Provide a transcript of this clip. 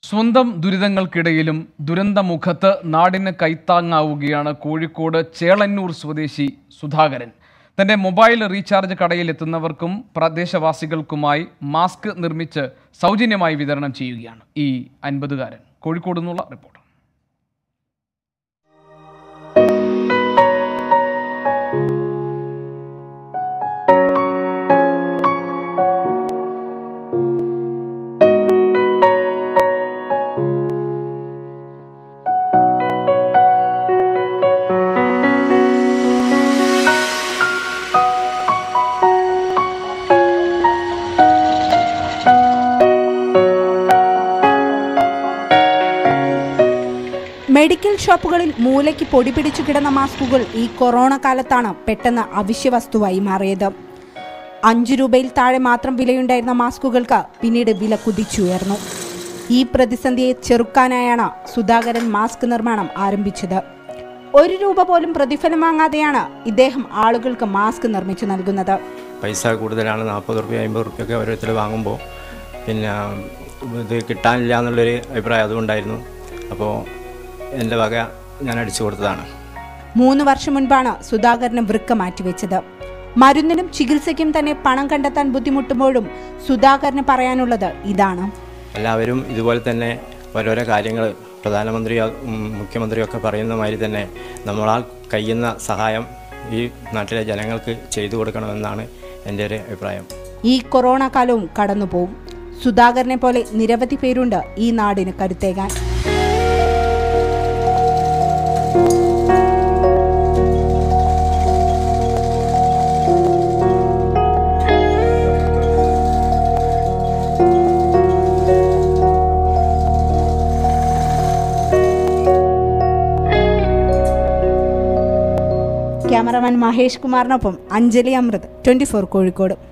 സ്വന്തം ദുരിതങ്ങൾക്കിടയിലും ദുരന്തമുഖത്ത് നാടിന് കൈത്താങ്ങാവുകയാണ് കോഴിക്കോട് ചേളന്നൂർ സ്വദേശി സുധാകരൻ തന്റെ മൊബൈൽ റീചാർജ് കടയിൽ എത്തുന്നവർക്കും പ്രദേശവാസികൾക്കുമായി മാസ്ക് നിർമ്മിച്ച് സൗജന്യമായി വിതരണം ചെയ്യുകയാണ് ഈ അൻപതുകാരൻ കോഴിക്കോട് നിന്നുള്ള റിപ്പോർട്ട് മെഡിക്കൽ ഷോപ്പുകളിൽ മൂലയ്ക്ക് പൊടി പിടിച്ചു കിടന്ന മാസ്കുകൾ ഈ കൊറോണ കാലത്താണ് പെട്ടെന്ന് അവശ്യവസ്തുവായി മാറിയത് അഞ്ചു രൂപയിൽ താഴെ മാത്രം വിലയുണ്ടായിരുന്ന മാസ്കുകൾക്ക് പിന്നീട് വില കുതിച്ചുയർന്നു ഈ പ്രതിസന്ധിയെ ചെറുക്കാനായാണ് സുധാകരൻ മാസ്ക് നിർമ്മാണം ആരംഭിച്ചത് ഒരു രൂപ പോലും പ്രതിഫലം വാങ്ങാതെയാണ് ഇദ്ദേഹം ആളുകൾക്ക് മാസ്ക് നിർമ്മിച്ചു നൽകുന്നത് പൈസ കൂടുതലാണ് നാൽപ്പത് റുപ്യ അമ്പത് റുപ്യൊക്കെ ഓരോരുത്തർ വാങ്ങുമ്പോൾ പിന്നെ ഇത് കിട്ടാനില്ല എന്നുള്ളൊരു അഭിപ്രായം അതുകൊണ്ടായിരുന്നു അപ്പോൾ എൻ്റെ വക ഞാൻ അടിച്ചു കൊടുത്തതാണ് മൂന്ന് വർഷം മുൻപാണ് സുധാകരന് വൃക്ക മാറ്റിവെച്ചത് മരുന്നിനും ചികിത്സയ്ക്കും തന്നെ പണം കണ്ടെത്താൻ ബുദ്ധിമുട്ടുമ്പോഴും സുധാകരന് പറയാനുള്ളത് ഇതാണ് എല്ലാവരും ഇതുപോലെ തന്നെ ഓരോരോ കാര്യങ്ങൾ പ്രധാനമന്ത്രി മുഖ്യമന്ത്രിയൊക്കെ പറയുന്ന മാതിരി തന്നെ നമ്മളാൽ കഴിയുന്ന സഹായം ഈ നാട്ടിലെ ജനങ്ങൾക്ക് ചെയ്തു കൊടുക്കണമെന്നാണ് എൻ്റെ ഒരു അഭിപ്രായം ഈ കൊറോണ കാലവും കടന്നുപോകും സുധാകരനെ പോലെ നിരവധി പേരുണ്ട് ഈ നാടിന് കരുത്തേകാൻ ക്യാമറമാൻ മഹേഷ് കുമാറിനൊപ്പം അഞ്ജലി അമൃത് ട്വന്റി ഫോർ കോഴിക്കോട്